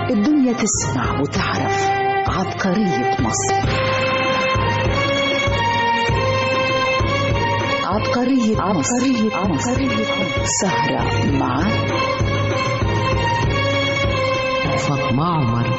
الدنيا تسمع وتعرف عبقرية مصر عبقرية عبقرية عبقرية سهرة مع فاطمة عمر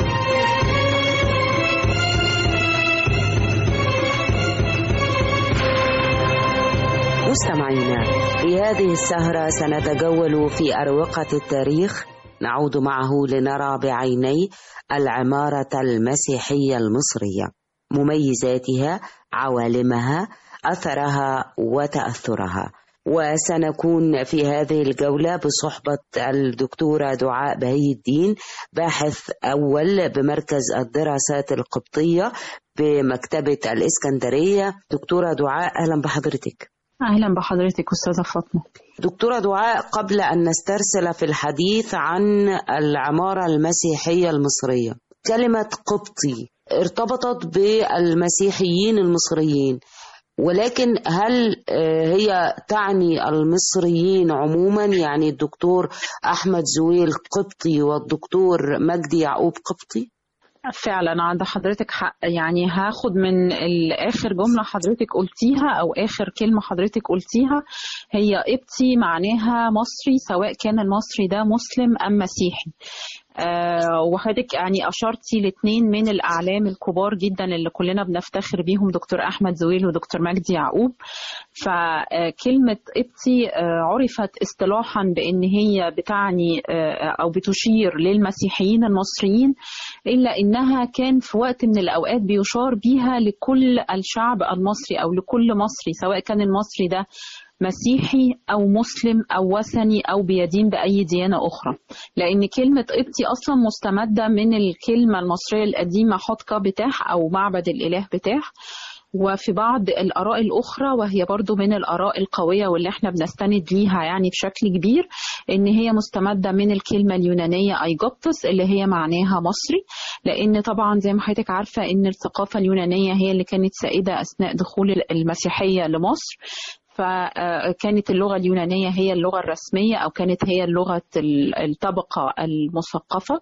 مستمعينا في هذه السهرة سنتجول في أروقة التاريخ نعود معه لنرى بعيني العمارة المسيحية المصرية مميزاتها عوالمها أثرها وتأثرها وسنكون في هذه الجولة بصحبة الدكتورة دعاء بهي الدين باحث أول بمركز الدراسات القبطية بمكتبة الإسكندرية دكتورة دعاء أهلا بحضرتك أهلا بحضرتك أستاذة فاطمة دكتورة دعاء قبل أن نسترسل في الحديث عن العمارة المسيحية المصرية كلمة قبطي ارتبطت بالمسيحيين المصريين ولكن هل هي تعني المصريين عموما يعني الدكتور أحمد زويل قبطي والدكتور مجدي يعقوب قبطي؟ فعلا عند حضرتك حق يعني هاخد من اخر جمله حضرتك قلتيها او اخر كلمه حضرتك قلتيها هي ابتي معناها مصري سواء كان المصري ده مسلم ام مسيحي آه وحضرتك يعني اشرتي لاثنين من الاعلام الكبار جدا اللي كلنا بنفتخر بيهم دكتور احمد زويل ودكتور مجدي يعقوب فكلمه ابتي آه عرفت اصطلاحا بان هي بتعني آه او بتشير للمسيحيين المصريين الا انها كان في وقت من الاوقات بيشار بيها لكل الشعب المصري او لكل مصري سواء كان المصري ده مسيحي أو مسلم أو وثني أو بيدين بأي ديانة أخرى لأن كلمة قبطي أصلا مستمدة من الكلمة المصرية القديمة حتكة بتاح أو معبد الإله بتاح وفي بعض الآراء الأخرى وهي برضو من الآراء القوية واللي احنا بنستند ليها يعني بشكل كبير إن هي مستمدة من الكلمة اليونانية أيجوبتس اللي هي معناها مصري لأن طبعا زي ما حضرتك عارفة إن الثقافة اليونانية هي اللي كانت سائدة أثناء دخول المسيحية لمصر فكانت اللغة اليونانية هي اللغة الرسمية أو كانت هي لغة الطبقة المثقفة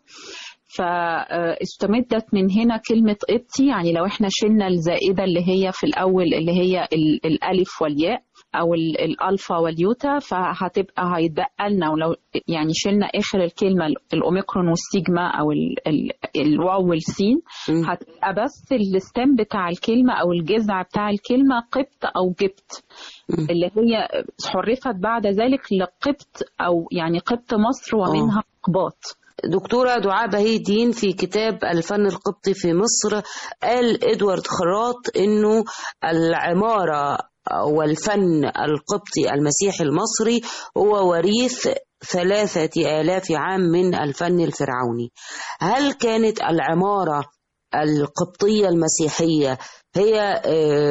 فاستمدت من هنا كلمة قبطي يعني لو احنا شلنا الزائدة اللي هي في الأول اللي هي الألف والياء أو الألفا واليوتا فهتبقى هيتبقى لنا ولو يعني شلنا آخر الكلمة الأوميكرون والسيجما أو الواو والسين هتبقى بس الستام بتاع الكلمة أو الجذع بتاع الكلمة قبط أو جبت اللي هي حرفت بعد ذلك لقبط أو يعني قبط مصر ومنها قباط دكتورة دعاء بهي الدين في كتاب الفن القبطي في مصر قال إدوارد خراط إنه العمارة والفن القبطي المسيحي المصري هو وريث ثلاثة آلاف عام من الفن الفرعوني هل كانت العمارة القبطية المسيحية هي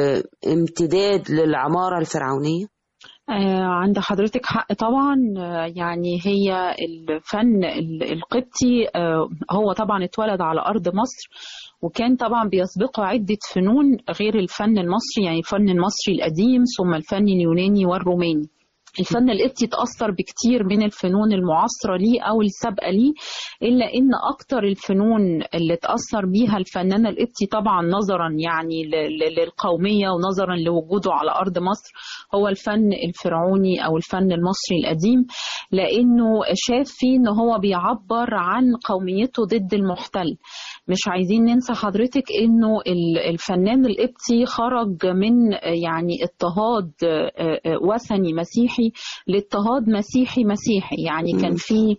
امتداد للعمارة الفرعونية؟ عند حضرتك حق طبعا يعني هي الفن القبطي هو طبعا اتولد على أرض مصر وكان طبعا بيسبقه عدة فنون غير الفن المصري يعني الفن المصري القديم ثم الفن اليوناني والروماني الفن القبطي تأثر بكتير من الفنون المعاصرة ليه أو السابقة ليه إلا إن أكتر الفنون اللي تأثر بيها الفنان القبطي طبعا نظرا يعني للقومية ونظرا لوجوده على أرض مصر هو الفن الفرعوني أو الفن المصري القديم لأنه شاف فيه إن هو بيعبر عن قوميته ضد المحتل مش عايزين ننسى حضرتك انه الفنان القبطي خرج من يعني اضطهاد وثني مسيحي لاضطهاد مسيحي مسيحي يعني كان في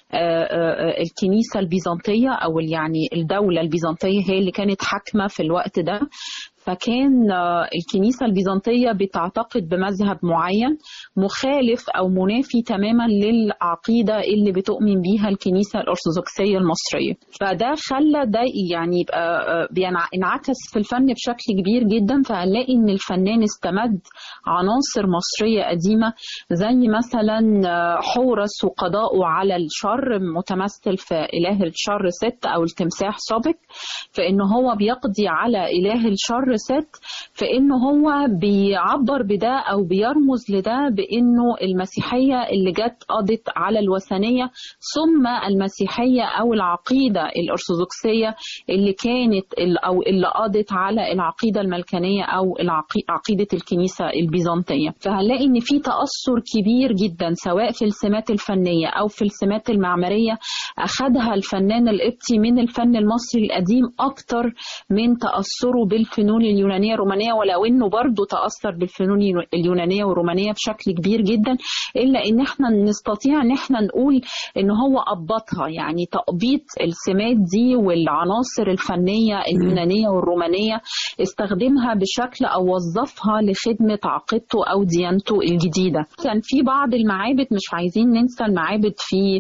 الكنيسة البيزنطية او يعني الدولة البيزنطية هي اللي كانت حاكمة في الوقت ده فكان الكنيسة البيزنطية بتعتقد بمذهب معين مخالف أو منافي تماما للعقيدة اللي بتؤمن بيها الكنيسة الأرثوذكسية المصرية فده خلى ده يعني يبقى بينعكس في الفن بشكل كبير جدا فهنلاقي إن الفنان استمد عناصر مصرية قديمة زي مثلا حورس وقضاؤه على الشر متمثل في إله الشر ست أو التمساح سابق فإن هو بيقضي على إله الشر ست في انه هو بيعبر بده او بيرمز لده بانه المسيحيه اللي جت قضت على الوثنيه ثم المسيحيه او العقيده الارثوذكسيه اللي كانت او اللي قضت على العقيده الملكانيه او عقيده الكنيسه البيزنطيه فهنلاقي ان في تاثر كبير جدا سواء في السمات الفنيه او في السمات المعماريه اخذها الفنان القبطي من الفن المصري القديم اكتر من تاثره بالفنون اليونانيه الرومانيه ولو انه برضه تاثر بالفنون اليونانيه والرومانيه بشكل كبير جدا الا ان احنا نستطيع ان احنا نقول ان هو ابطها يعني تأبيط السمات دي والعناصر الفنيه اليونانيه والرومانيه استخدمها بشكل او وظفها لخدمه عقيدته او ديانته الجديده كان في بعض المعابد مش عايزين ننسى المعابد في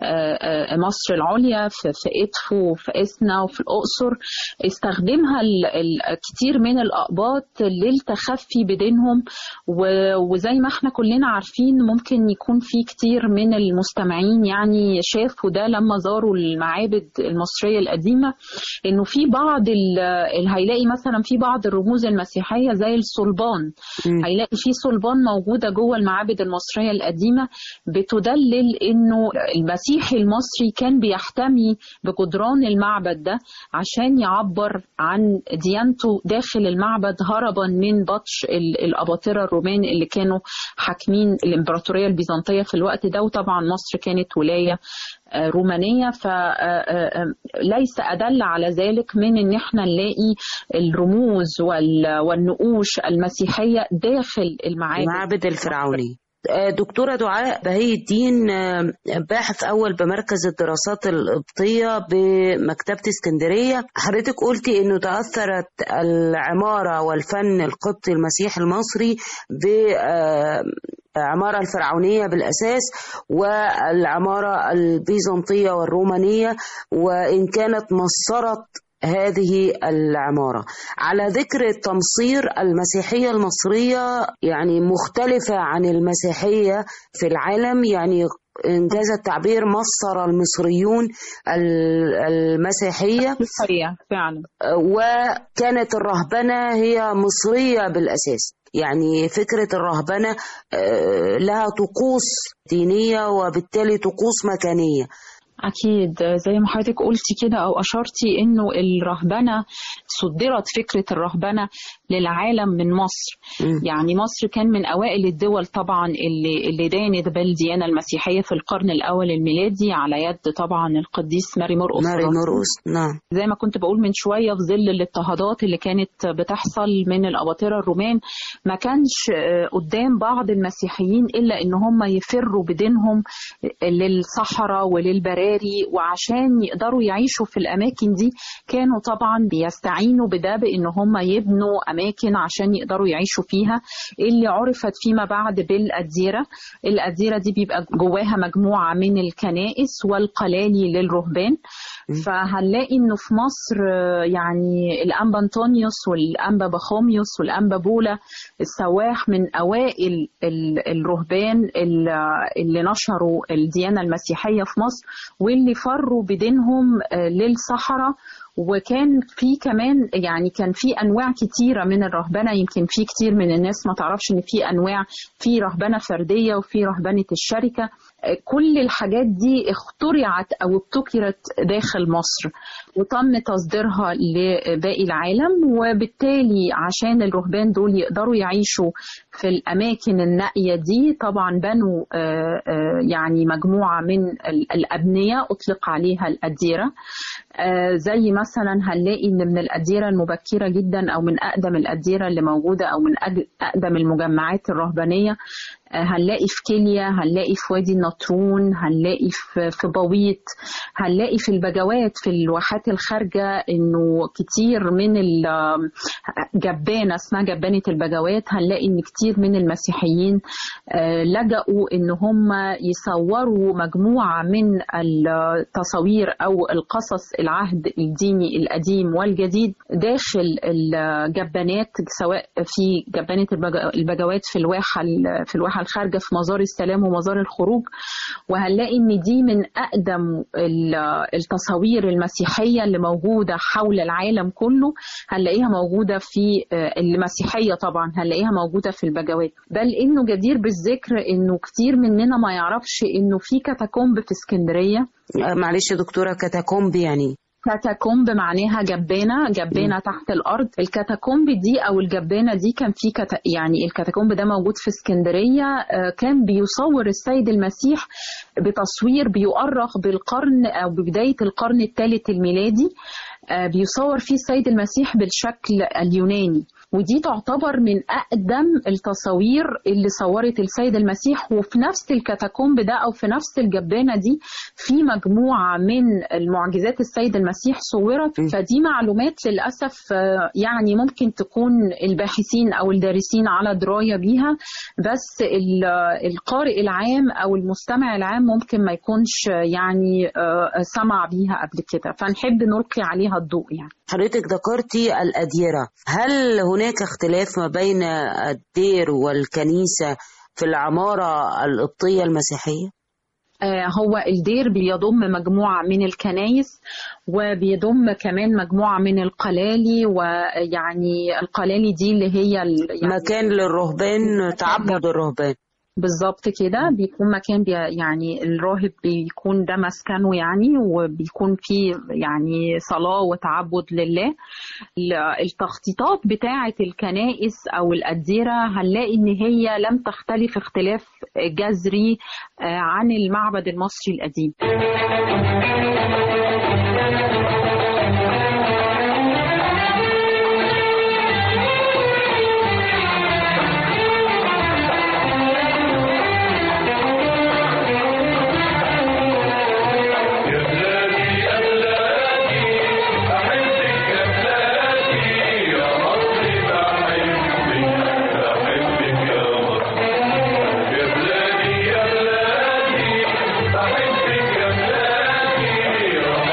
مصر العليا في ادفو في اسنا وفي الاقصر استخدمها الكثير من الاقباط للتخفي بدينهم وزي ما احنا كلنا عارفين ممكن يكون في كتير من المستمعين يعني شافوا ده لما زاروا المعابد المصريه القديمه انه في بعض هيلاقي مثلا في بعض الرموز المسيحيه زي الصلبان هيلاقي في صلبان موجوده جوه المعابد المصريه القديمه بتدلل انه المسيحي المصري كان بيحتمي بجدران المعبد ده عشان يعبر عن ديانته داخل المعبد هربا من بطش الاباطره الرومان اللي كانوا حاكمين الامبراطوريه البيزنطيه في الوقت ده وطبعا مصر كانت ولايه رومانية فليس أدل على ذلك من أن احنا نلاقي الرموز والنقوش المسيحية داخل المعابد المعابد الفرعونية دكتورة دعاء بهي الدين باحث أول بمركز الدراسات القبطية بمكتبة اسكندرية حضرتك قلتي إنه تأثرت العمارة والفن القبطي المسيحي المصري بالعمارة الفرعونية بالأساس والعمارة البيزنطية والرومانية وإن كانت مصرت هذه العمارة على ذكر التمصير المسيحية المصرية يعني مختلفة عن المسيحية في العالم يعني إنجاز التعبير مصر المصريون المسيحية فعلا وكانت الرهبنة هي مصرية بالأساس يعني فكرة الرهبنة لها طقوس دينية وبالتالي طقوس مكانية أكيد زي ما حضرتك قلتي كده أو أشرتي إنه الرهبنة صدرت فكرة الرهبنة للعالم من مصر م. يعني مصر كان من أوائل الدول طبعا اللي اللي دانت بالديانة المسيحية في القرن الأول الميلادي على يد طبعا القديس ماري مرقس ماري مرقس نعم زي ما كنت بقول من شوية في ظل الاضطهادات اللي كانت بتحصل من الأباطرة الرومان ما كانش قدام بعض المسيحيين إلا إن هم يفروا بدينهم للصحراء وللبراري وعشان يقدروا يعيشوا في الأماكن دي كانوا طبعا بيستعينوا بده بإن هم يبنوا أماكن عشان يقدروا يعيشوا فيها اللي عرفت فيما بعد بالأديرة الأديرة دي بيبقى جواها مجموعة من الكنائس والقلالي للرهبان فهنلاقي انه في مصر يعني الانبا انطونيوس والانبا بخوميوس والانبا بولا السواح من اوائل الرهبان اللي نشروا الديانه المسيحيه في مصر واللي فروا بدينهم للصحراء وكان في كمان يعني كان في انواع كتيره من الرهبنه يمكن في كتير من الناس ما تعرفش ان في انواع في رهبنه فرديه وفي رهبنه الشركه كل الحاجات دي اخترعت او ابتكرت داخل مصر وتم تصديرها لباقي العالم وبالتالي عشان الرهبان دول يقدروا يعيشوا في الاماكن النائيه دي طبعا بنوا يعني مجموعه من الابنيه اطلق عليها الاديره زي مثلا هنلاقي ان من الاديره المبكره جدا او من اقدم الاديره اللي موجوده او من اقدم المجمعات الرهبانيه هنلاقي في كيليا هنلاقي في وادي النطرون هنلاقي في في بويط هنلاقي في البجوات في الواحات الخارجه انه كتير من جبانه اسمها جبانه البجوات هنلاقي ان كتير من المسيحيين لجأوا ان هم يصوروا مجموعه من التصاوير او القصص العهد الديني القديم والجديد داخل الجبانات سواء في جبانه البجوات في الواحه في الواحه الخارجة في مزار السلام ومزار الخروج وهنلاقي إن دي من أقدم ال- التصاوير المسيحية اللي موجودة حول العالم كله هنلاقيها موجودة في آه، المسيحية طبعا هنلاقيها موجودة في البجوات بل إنه جدير بالذكر إنه كتير مننا ما يعرفش إنه في كاتاكومب في اسكندرية آه، معلش يا دكتورة كاتاكومب يعني كاتاكومب معناها جبانة جبانة تحت الأرض الكاتاكومب دي أو الجبانة دي كان في كتا... يعني الكاتاكومب ده موجود في اسكندرية آه، كان بيصور السيد المسيح بتصوير بيؤرخ بالقرن أو ببداية القرن الثالث الميلادي آه، بيصور فيه السيد المسيح بالشكل اليوناني ودي تعتبر من أقدم التصاوير اللي صورت السيد المسيح وفي نفس الكاتاكومب ده أو في نفس الجبانة دي في مجموعة من المعجزات السيد المسيح صورت م. فدي معلومات للأسف آه، يعني ممكن تكون الباحثين أو الدارسين على دراية بيها بس ال- القارئ العام أو المستمع العام ممكن ما يكونش آه، يعني آه، سمع بيها قبل كده فنحب نلقي عليها الضوء يعني حضرتك ذكرتي الأديرة هل هناك اختلاف ما بين الدير والكنيسة في العمارة القبطية المسيحية؟ آه، هو الدير بيضم مجموعة من الكنايس وبيضم كمان مجموعة من القلالي ويعني القلالي دي اللي هي ال- يعني مكان للرهبان تعبد الرهبان بالظبط كده بيكون مكان بي يعني الراهب بيكون ده مسكنه يعني وبيكون فيه يعني صلاة وتعبد لله ال- التخطيطات بتاعة الكنائس أو الأديرة هنلاقي إن هي لم تختلف اختلاف جذري آه، عن المعبد المصري القديم يا بلادي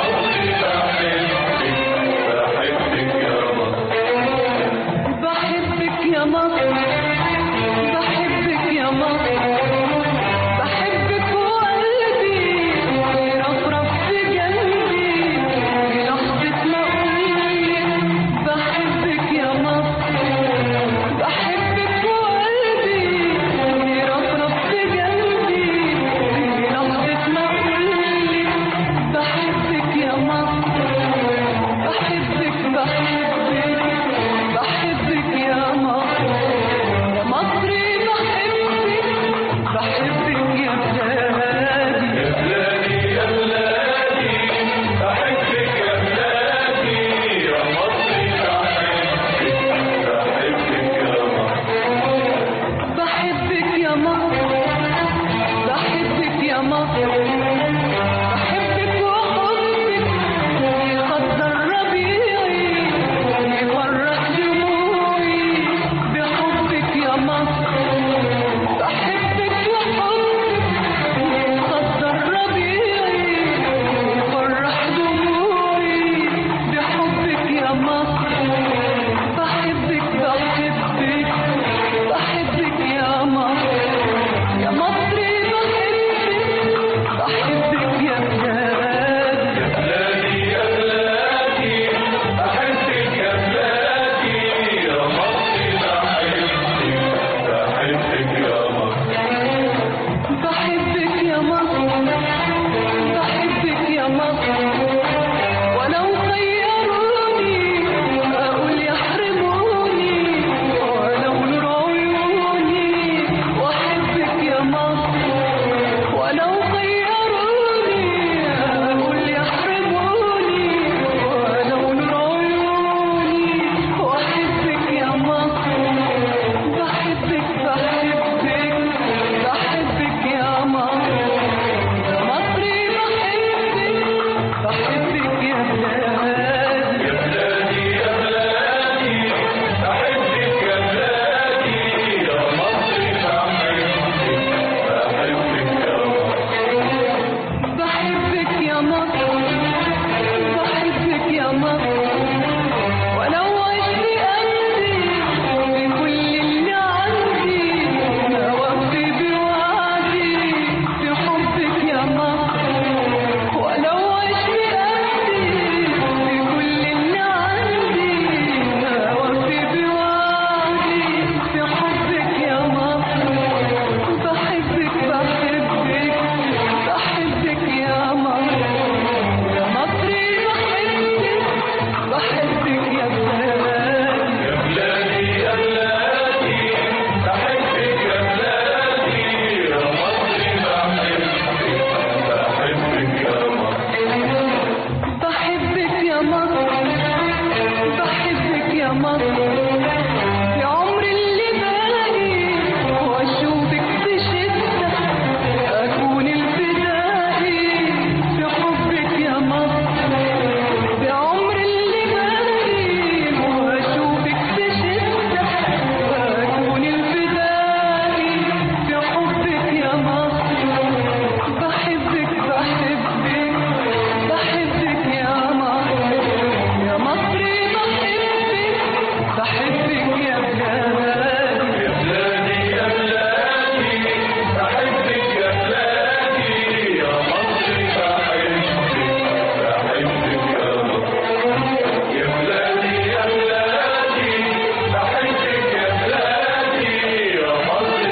مصر في عمر اللي باقي واشوفك في شدة اكون الفدائي في حبك يا مصر في عمر اللي باقي واشوفك في شدة اكون الفدائي في حبك يا مصر بحبك بحبك بحبك يا مصر يا مصر بحبك بحبك يا بلادي يا بلادي يا بلادي بحبك يا بلادي يا مصر بحبك بحبك يا مصر يا بلادي يا بلادي بحبك يا بلادي يا مصر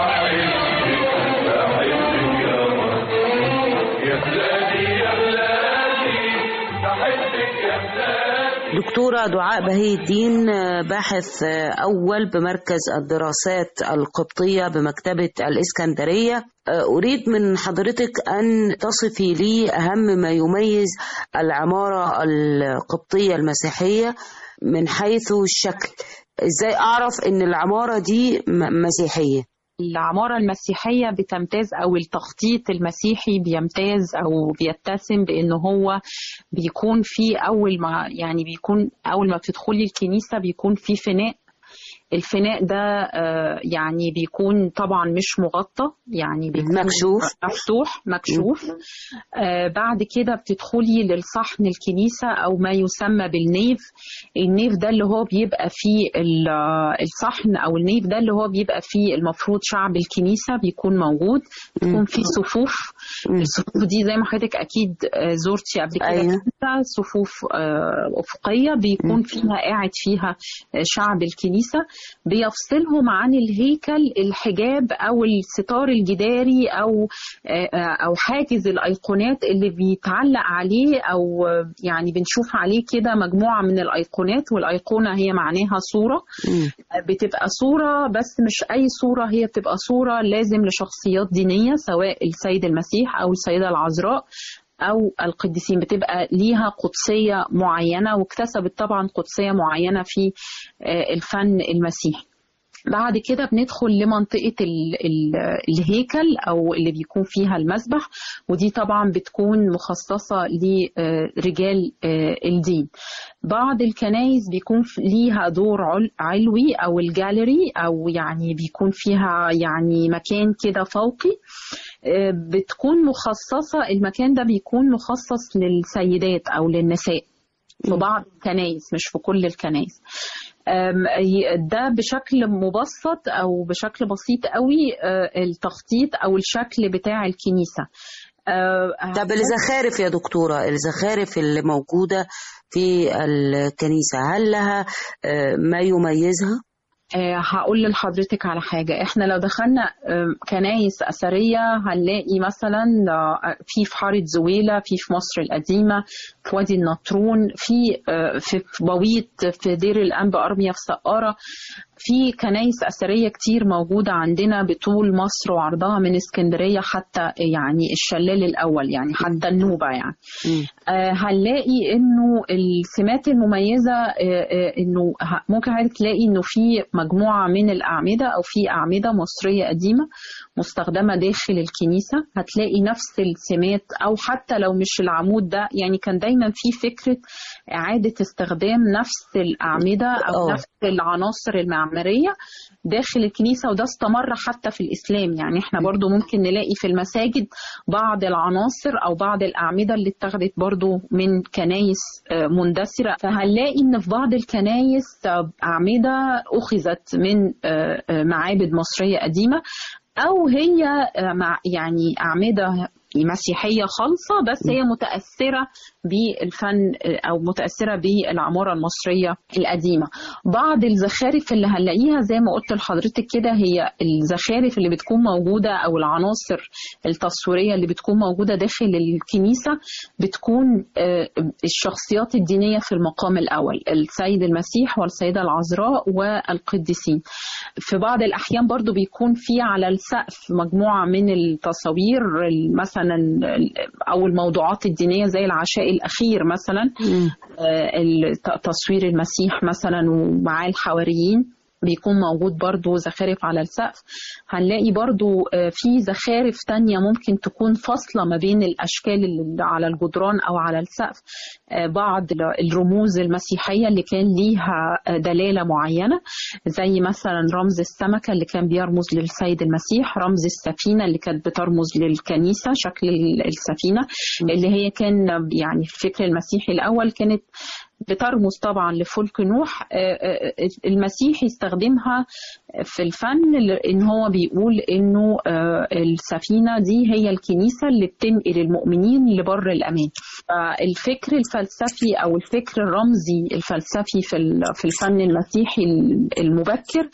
بحبك بحبك يا مصر يا بلادي يا بلادي بحبك يا بلادي دكتورة دعاء بهي الدين آه، باحث آه، أول بمركز الدراسات القبطية بمكتبة الإسكندرية آه، أريد من حضرتك أن تصفي لي أهم ما يميز العمارة القبطية المسيحية من حيث الشكل إزاي أعرف أن العمارة دي م- مسيحية العمارة المسيحية بتمتاز أو التخطيط المسيحي بيمتاز أو بيتسم بأنه هو بيكون في أول ما يعني بيكون أول ما بتدخلي الكنيسة بيكون في فناء الفناء ده آه، يعني بيكون طبعا مش مغطى يعني بيكون مكشوف. مفتوح مكشوف آه، بعد كده بتدخلي للصحن الكنيسة أو ما يسمى بالنيف النيف ده اللي هو بيبقى فيه ال- آه، الصحن أو النيف ده اللي هو بيبقى فيه المفروض شعب الكنيسة بيكون موجود بيكون فيه صفوف مم. الصفوف دي زي ما حضرتك أكيد آه، زرتي قبل كده أيوة. كنيسة، صفوف آه، أفقية بيكون فيها قاعد فيها آه، شعب الكنيسة بيفصلهم عن الهيكل الحجاب أو الستار الجداري أو آه، آه، أو حاجز الأيقونات اللي بيتعلق عليه أو آه، يعني بنشوف عليه كده مجموعة من الأيقونات والأيقونة هي معناها صورة مم. بتبقى صورة بس مش أي صورة هي بتبقى صورة لازم لشخصيات دينية سواء السيد المسيح أو السيدة العذراء أو القديسين بتبقى ليها قدسية معينة واكتسبت طبعا قدسية معينة في آه، الفن المسيحي بعد كده بندخل لمنطقة ال ال الهيكل أو اللي بيكون فيها المسبح ودي طبعا بتكون مخصصة لرجال الدين بعض الكنايس بيكون في- ليها دور عل- علوي أو الجاليري أو يعني بيكون فيها يعني مكان كده فوقي آه، بتكون مخصصة المكان ده بيكون مخصص للسيدات أو للنساء في بعض الكنايس مش في كل الكنايس أم، ي- ده بشكل مبسط او بشكل بسيط قوي آه، التخطيط او الشكل بتاع الكنيسه آه، طب الزخارف يا دكتورة الزخارف اللي موجودة في الكنيسة هل لها آه، ما يميزها؟ آه، هقول لحضرتك على حاجة احنا لو دخلنا آم، كنايس أثرية هنلاقي مثلا آه، في في حارة زويلة في في مصر القديمة في وادي النطرون في آه، في في بويط في دير الأنبا أرميا في سقارة في كنايس أثرية كتير موجودة عندنا بطول مصر وعرضها من اسكندرية حتى يعني الشلال الأول يعني حتى النوبة يعني مم. آه، هنلاقي انه السمات المميزه آه، آه، انه ه- ممكن حضرتك تلاقي انه في مجموعه من الاعمده او في اعمده مصريه قديمه مستخدمه داخل الكنيسه هتلاقي نفس السمات او حتى لو مش العمود ده يعني كان دايما في فكره اعاده استخدام نفس الاعمده او أوه. نفس العناصر المعماريه داخل الكنيسه وده استمر حتى في الاسلام يعني احنا برضو ممكن نلاقي في المساجد بعض العناصر او بعض الاعمده اللي اتخذت برضو من كنايس آه، مندثره فهنلاقي ان في بعض الكنايس آه، اعمده اخذت من آه، آه، معابد مصريه قديمه او هي آه، مع يعني اعمده مسيحيه خالصه بس هي متاثره بالفن آه، او متاثره بالعماره المصريه القديمه بعض الزخارف اللي هنلاقيها زي ما قلت لحضرتك كده هي الزخارف اللي بتكون موجوده او العناصر التصويريه اللي بتكون موجوده داخل الكنيسه بتكون آه، الشخصيات الدينيه في المقام الاول السيد المسيح والسيده العذراء والقديسين في بعض الاحيان برضو بيكون في على السقف مجموعه من التصاوير مثلا او الموضوعات الدينيه زي العشاء الأخير مثلا آه، الت- تصوير المسيح مثلا ومعاه الحواريين بيكون موجود برضو زخارف على السقف هنلاقي برضو آه، في زخارف تانية ممكن تكون فاصلة ما بين الأشكال اللي على الجدران أو على السقف آه، بعض ال- الرموز المسيحية اللي كان ليها آه، دلالة معينة زي مثلا رمز السمكة اللي كان بيرمز للسيد المسيح رمز السفينة اللي كانت بترمز للكنيسة شكل ال- السفينة اللي هي كان يعني الفكر المسيحي الأول كانت بترمز طبعا لفلك نوح آه، آه، المسيح يستخدمها في الفن ل- ان هو بيقول انه آه، السفينه دي هي الكنيسه اللي بتنقل المؤمنين لبر الامان فالفكر الفلسفي او الفكر الرمزي الفلسفي في ال- في الفن المسيحي المبكر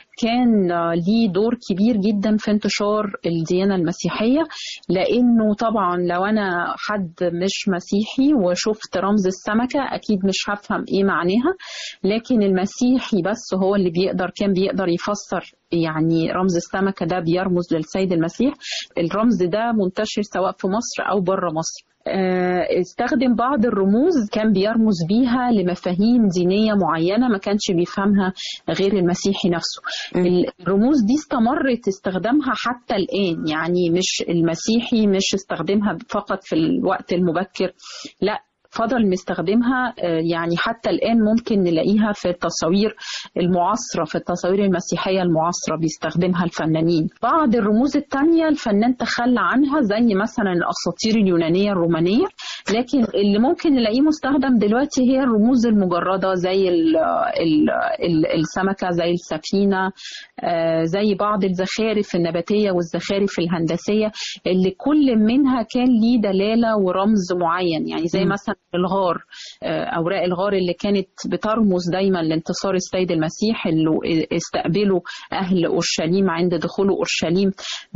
كان آه، ليه دور كبير جدا في انتشار الديانة المسيحية لأنه طبعا لو أنا حد مش مسيحي وشفت رمز السمكة أكيد مش هفهم إيه معناها لكن المسيحي بس هو اللي بيقدر كان بيقدر يفسر يعني رمز السمكة ده بيرمز للسيد المسيح الرمز ده منتشر سواء في مصر أو بره مصر آه، استخدم بعض الرموز كان بيرمز بيها لمفاهيم دينية معينة ما كانش بيفهمها غير المسيحي نفسه الرموز دي استمرت استخدامها حتى الآن يعني مش المسيحي مش استخدمها فقط في الوقت المبكر لا فضل مستخدمها آه، يعني حتى الآن ممكن نلاقيها في التصاوير المعاصرة في التصاوير المسيحية المعاصرة بيستخدمها الفنانين بعض الرموز التانية الفنان تخلى عنها زي مثلا الأساطير اليونانية الرومانية لكن اللي ممكن نلاقيه مستخدم دلوقتي هي الرموز المجردة زي ال ال ال السمكة زي السفينة آه، زي بعض الزخارف النباتية والزخارف الهندسية اللي كل منها كان ليه دلالة ورمز معين يعني زي مثلا الغار آه، أوراق الغار اللي كانت بترمز دايما لانتصار السيد المسيح اللي استقبلوا أهل أورشليم عند دخوله أورشليم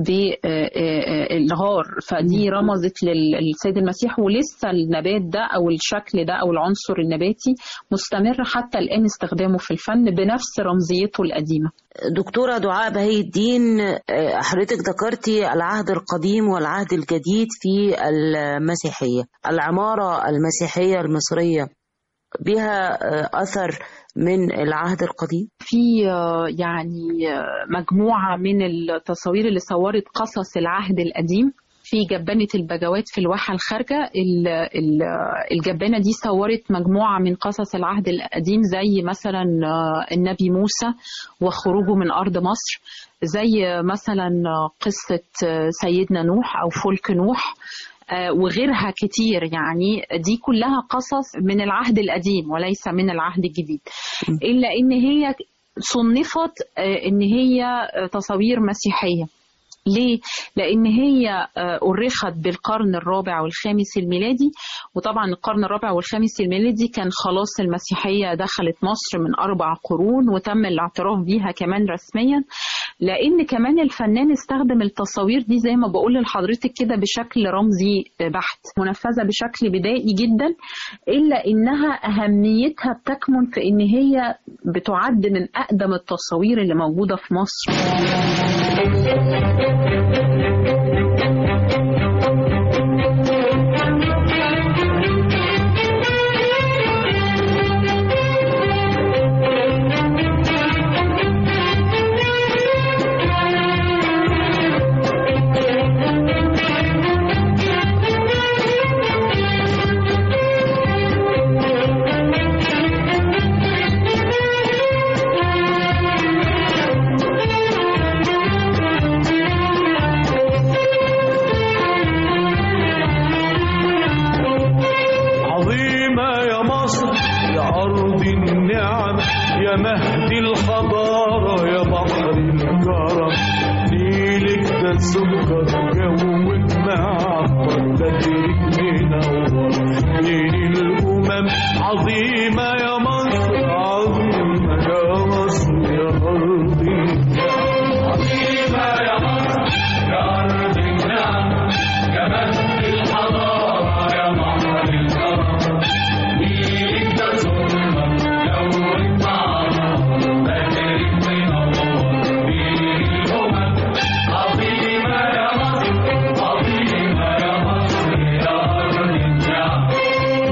بالغار فدي رمزت لل- للسيد المسيح ولسه النبات ده أو الشكل ده أو العنصر النباتي مستمر حتى الآن استخدامه في الفن بنفس رمزيته القديمة دكتورة دعاء بهي الدين آه، حضرتك ذكرتي العهد القديم والعهد الجديد في المسيحية العمارة المسيحية المصرية بها آه، أثر من العهد القديم في آه، يعني آه، مجموعة من التصاوير اللي صورت قصص العهد القديم في جبانة البجوات في الواحة الخارجة ال- ال- الجبانة دي صورت مجموعة من قصص العهد القديم زي مثلا آه، النبي موسى وخروجه من أرض مصر زي مثلا آه، قصة آه، سيدنا نوح أو فلك نوح آه، وغيرها كتير يعني دي كلها قصص من العهد القديم وليس من العهد الجديد إلا إن هي صنفت آه، إن هي آه، تصاوير مسيحية ليه؟ لأن هي آه، أرخت بالقرن الرابع والخامس الميلادي وطبعا القرن الرابع والخامس الميلادي كان خلاص المسيحية دخلت مصر من أربع قرون وتم الاعتراف بيها كمان رسميا لأن كمان الفنان استخدم التصاوير دي زي ما بقول لحضرتك كده بشكل رمزي بحت منفذة بشكل بدائي جدا إلا إنها أهميتها بتكمن في إن هي بتعد من أقدم التصاوير اللي موجودة في مصر عظيمة يا مصر يا أرض النعم يا مهد الحضارة يا بحر الكرم نيلك ده سكر جوك معطر بدرك منور نيل الأمم عظيمة يا مصر عظيمة يا مصر يا أرض النعم عظيمة يا مصر يا أرض النعم يا مهد الحضارة يا بحر الكرم نيلك ده سكر جوك معطر بدرك منور نيل الأمم عظيمة يا مصر عظيمة يا مصر يا أرض النعم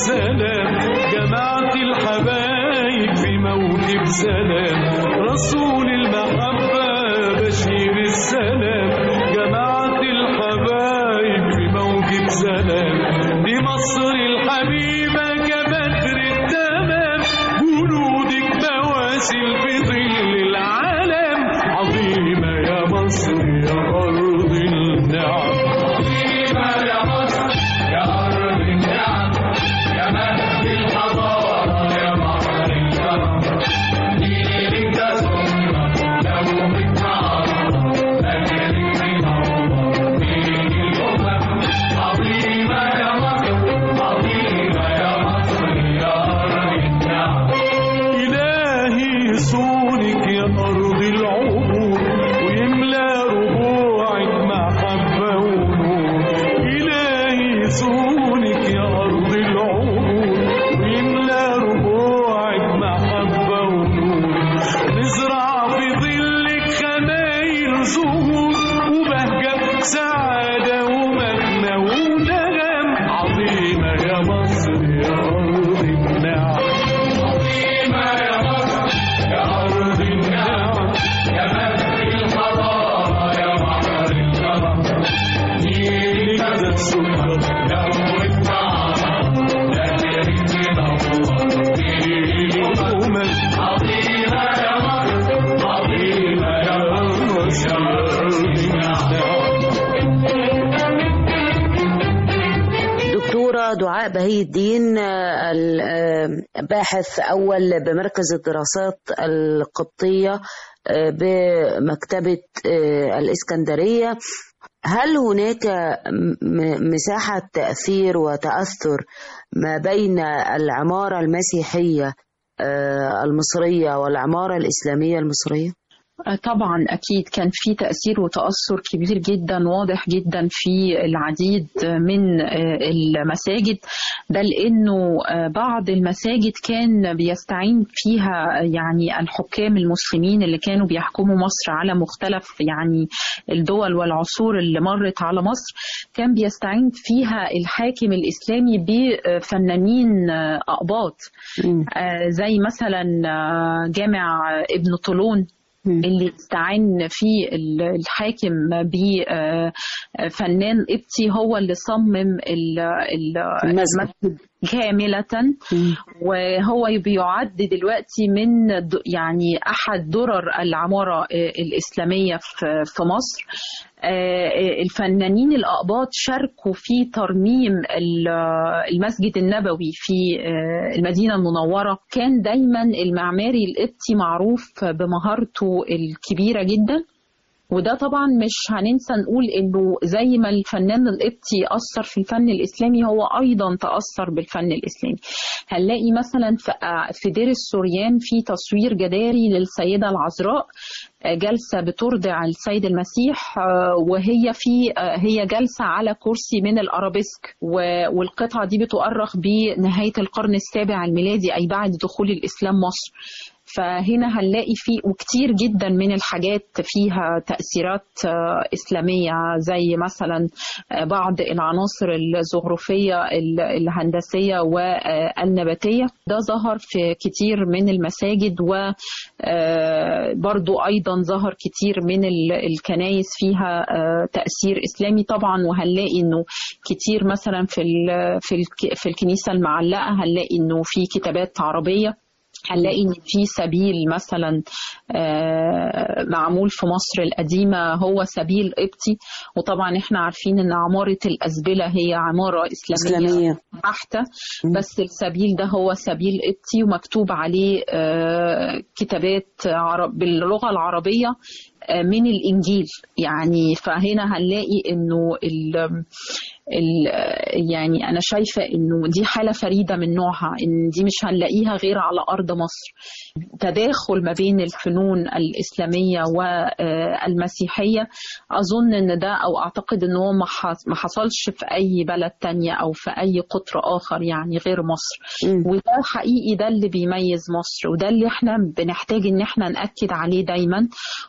السلام جماعة الحبايب في موكب سلام رسول المحبة بشير السلام جماعة الحبايب في موكب سلام دي مصر الحبيبة كبدر التمام جنودك بواسل في ظل العالم عظيمة يا مصر يا أرض النعم عظيمة يا مصر يا أرض النعم يا مهد الحضارة يا بحر الكرم دينك سنة لومك عظمة أجرك منور دين الأمم عظيمة يا مصر عظيمة يا مصر يا أرض النعم إلهي صونك يا أرض العبور ويملى ربوعك محبة ونور إلهي صونك يا أرض العبور ويملى ربوعك محبة ونور نزرع في ظلك خمايل زهور وبهجة سعادة ومجنى ونغم عظيمة يا مصر يا أرض النعم عظيمة يا مصر يا أرض النعم يا مهد الحضارة يا بحر الكرم دينك ده السكر لومك عظمة أجرك منور دين الأمم الأمم عظيمة يا مصر عظيمة يا مصر يا أرض النعم دكتورة دعاء بهي الدين آه، ال- آه، باحث أول بمركز الدراسات القبطية آه، بمكتبة آه، الإسكندرية هل هناك م- م- مساحة تأثير وتأثر ما بين العمارة المسيحية آه، المصرية والعمارة الإسلامية المصرية؟ آه، طبعا اكيد كان في تاثير وتاثر كبير جدا واضح جدا في العديد من آه، المساجد بل انه آه، بعض المساجد كان بيستعين فيها يعني الحكام المسلمين اللي كانوا بيحكموا مصر على مختلف يعني الدول والعصور اللي مرت على مصر كان بيستعين فيها الحاكم الاسلامي بفنانين آه، اقباط آه، زي مثلا آه، جامع ابن طولون اللي استعان فيه ال- الحاكم بفنان قبطي هو اللي صمم ال- ال- المسجد. المسجد كاملة وهو بيعد دلوقتي من د- يعني أحد درر العمارة آه، الإسلامية في في مصر آه، الفنانين الأقباط شاركوا في ترميم ال- المسجد النبوي في آه، المدينة المنورة كان دايما المعماري القبطي معروف بمهارته الكبيرة جدا وده طبعا مش هننسى نقول انه زي ما الفنان القبطي اثر في الفن الاسلامي هو ايضا تاثر بالفن الاسلامي هنلاقي مثلا في في دير السوريان في تصوير جداري للسيده العذراء آه، جالسه بترضع السيد المسيح آه، وهي في آه، هي جالسه على كرسي من الارابيسك و- والقطعه دي بتؤرخ بنهايه القرن السابع الميلادي اي بعد دخول الاسلام مصر فهنا هنلاقي في وكتير جدا من الحاجات فيها تأثيرات آه، إسلامية زي مثلا آه، بعض العناصر الزخرفية ال- الهندسية والنباتية ده ظهر في كتير من المساجد وبرضو أيضا ظهر كتير من ال- الكنايس فيها آه، تأثير إسلامي طبعا وهنلاقي إنه كتير مثلا في ال- في الك- في الكنيسة المعلقة هنلاقي إنه في كتابات عربية هنلاقي ان في سبيل مثلا آه، معمول في مصر القديمه هو سبيل قبطي وطبعا احنا عارفين ان عماره الازبله هي عماره اسلاميه, إسلامية. بحته بس السبيل ده هو سبيل قبطي ومكتوب عليه آه، كتابات عرب باللغه العربيه آه، من الانجيل يعني فهنا هنلاقي انه ال ال يعني انا شايفه انه دي حاله فريده من نوعها ان دي مش هنلاقيها غير على ارض مصر تداخل ما بين الفنون الاسلاميه والمسيحيه اظن ان ده او اعتقد ان هو ما حص- ما حصلش في اي بلد تانية او في اي قطر اخر يعني غير مصر مم. وده حقيقي ده اللي بيميز مصر وده اللي احنا بنحتاج ان احنا ناكد عليه دايما ون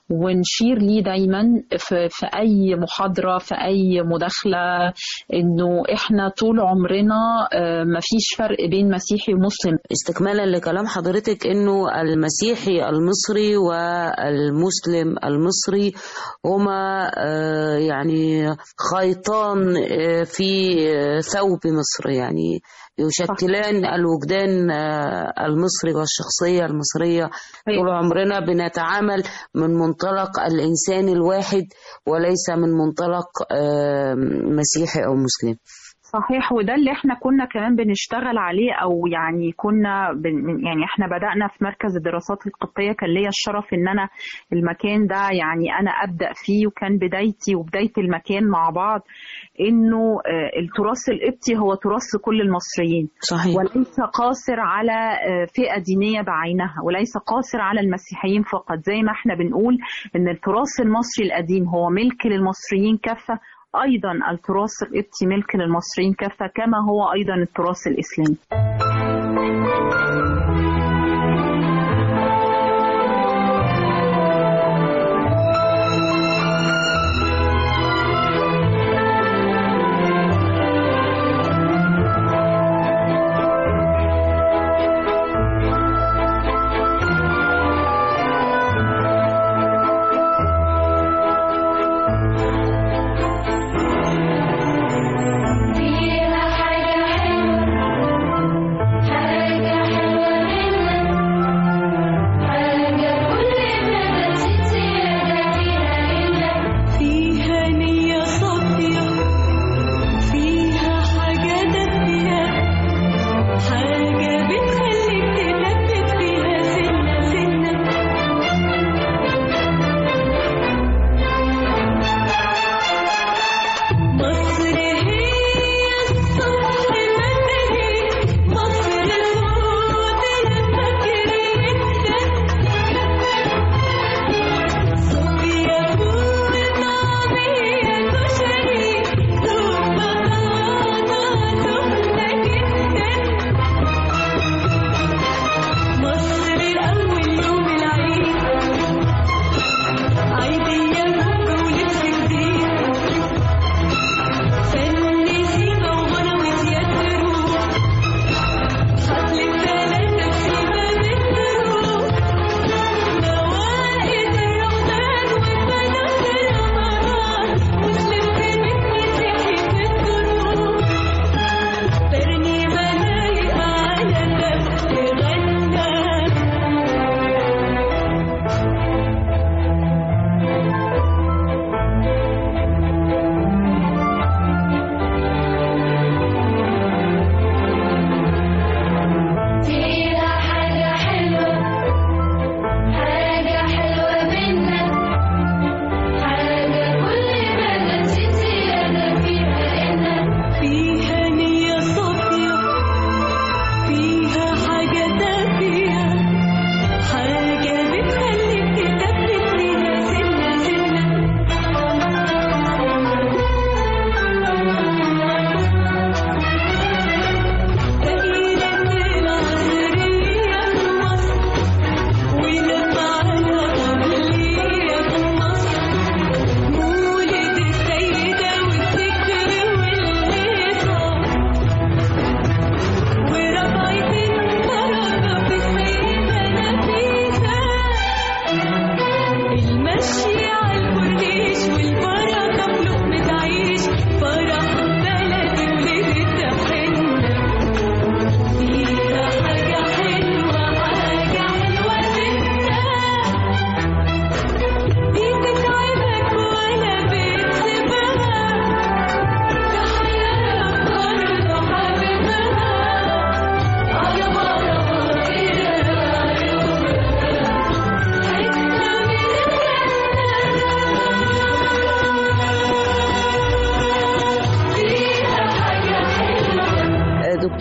بنشير ليه دايما في, في اي محاضره في اي مداخله انه احنا طول عمرنا آه، مفيش فرق بين مسيحي ومسلم استكمالا لكلام حضرتك انه المسيحي المصري والمسلم المصري هما آه، يعني خيطان آه، في آه، ثوب مصر يعني يشكلان الوجدان آه، المصري والشخصية المصرية طول عمرنا بنتعامل من منطلق الإنسان الواحد وليس من منطلق آه، مسيحي أو مسلم صحيح وده اللي احنا كنا كمان بنشتغل عليه او يعني كنا بن يعني احنا بدأنا في مركز الدراسات القبطية كان ليا الشرف ان انا المكان ده يعني انا ابدأ فيه وكان بدايتي وبداية المكان مع بعض انه آه، التراث القبطي هو تراث كل المصريين صحيح وليس قاصر على آه، فئة دينية بعينها وليس قاصر على المسيحيين فقط زي ما احنا بنقول ان التراث المصري القديم هو ملك للمصريين كافة أيضا التراث القبطي ملك للمصريين كافة كما هو أيضا التراث الإسلامي فيها حاجة حلوة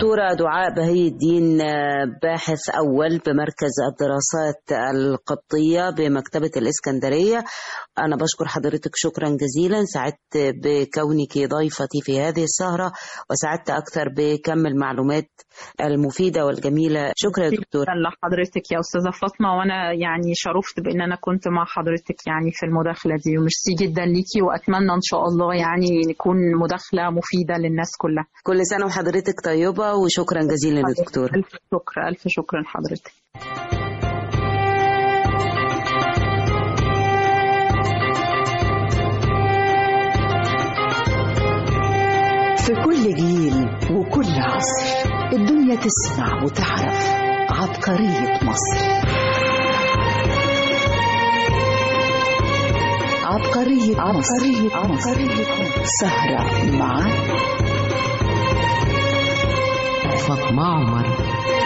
دكتورة دعاء بهي الدين آه، باحث أول بمركز الدراسات القبطية بمكتبة الإسكندرية أنا بشكر حضرتك شكرا جزيلا سعدت بكونك ضيفتي في هذه السهرة وسعدت أكثر بكم المعلومات المفيدة والجميلة شكرا يا دكتورة شكرا لحضرتك يا استاذه فاطمه وانا يعني شرفت بان انا كنت مع حضرتك يعني في المداخله دي وميرسي جدا ليكي واتمنى ان شاء الله يعني يكون مداخله مفيده للناس كلها كل سنة وحضرتك طيبة وشكرا جزيلا يا دكتورة الف شكر الف شكر لحضرتك في كل جيل وكل عصر الدنيا تسمع وتعرف عبقرية مصر عبقرية عبقرية عبقرية سهرة مع فاطمة عمر